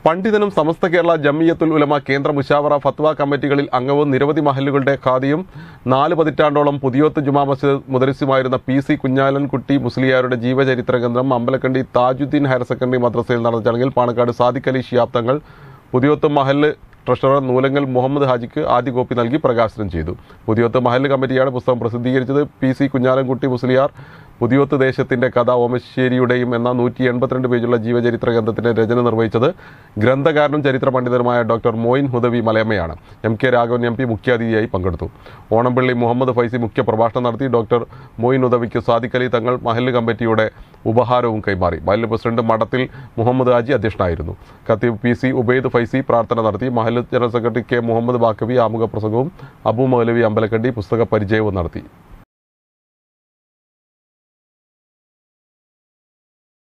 പണ്ഡിതനും സമസ്ത കേരള ജമിയത്തുൽ ഉലമ കേന്ദ്ര മുഷാവറ ഫത്വ കമ്മിറ്റികളിൽ അംഗവും നിരവധി മഹല്ലുകളുടെ ഖാദിയും നാല് പതിറ്റാണ്ടോളം പുതിയോത്ത് ജുമാ മസ്ജിദ് മുദരിസുമായിരുന്ന പി സി കുഞ്ഞാലൻകുട്ടി മുസ്ലിയാരുടെ ജീവചരിത്ര കേന്ദ്രം അമ്പലക്കണ്ടി താജുദ്ദീൻ ഹയർ സെക്കൻഡറി മദ്രസയിൽ നടന്ന ചടങ്ങിൽ പാണക്കാട് സാദിഖ് അലി ഷിയാബ് തങ്ങൾ പുതിയോത്ത് മഹല്ല് ട്രഷറർ നൂലങ്ങൽ മുഹമ്മദ് ഹാജിക്ക് ആദ്യ കോപ്പി നൽകി പ്രകാശനം ചെയ്തു പുതിയോത്ത് മഹല്ല് കമ്മിറ്റിയാണ് പുസ്തകം പ്രസിദ്ധീകരിച്ചത് പി സി കുഞ്ഞാലൻകുട്ടി മുസ്ലിയാർ പുതിയോത്ത് ദേശത്തിന്റെ കഥ ഓമശ്ശേരിയുടെയും എന്ന നൂറ്റി എൺപത്തിരണ്ട് പേജുള്ള ജീവചരിത്ര ഗ്രന്ഥത്തിന്റെ രചന നിർവഹിച്ചത് ഗ്രന്ഥകാരനും ചരിത്ര പണ്ഡിതനുമായ ഡോക്ടർ മോയിൻ ഹുദവി മലയമ്മയാണ് M K Raghavan M P മുഖ്യാതിഥിയായി പങ്കെടുത്തു ഓണംപള്ളി മുഹമ്മദ് ഫൈസി മുഖ്യ പ്രഭാഷണം നടത്തി ഡോക്ടർ മോയിൻ ഹുദവിക്ക് സാദിഖ് അലി തങ്ങൾ മഹല്ല് കമ്മിറ്റിയുടെ ഉപഹാരവും കൈമാറി മഹല്ല് പ്രസിഡന്റ് മഠത്തിൽ മുഹമ്മദ് ഹാജി അധ്യക്ഷനായിരുന്നു ഖത്തീബ് പി സി ഉബൈദ് ഫൈസി പ്രാർത്ഥന നടത്തി മഹല്ല് general secretary K Muhammad Baqavi ആമുഖ പ്രസംഗവും അബു മൗലവി അമ്പലക്കണ്ടി പുസ്തക പരിചയവും നടത്തി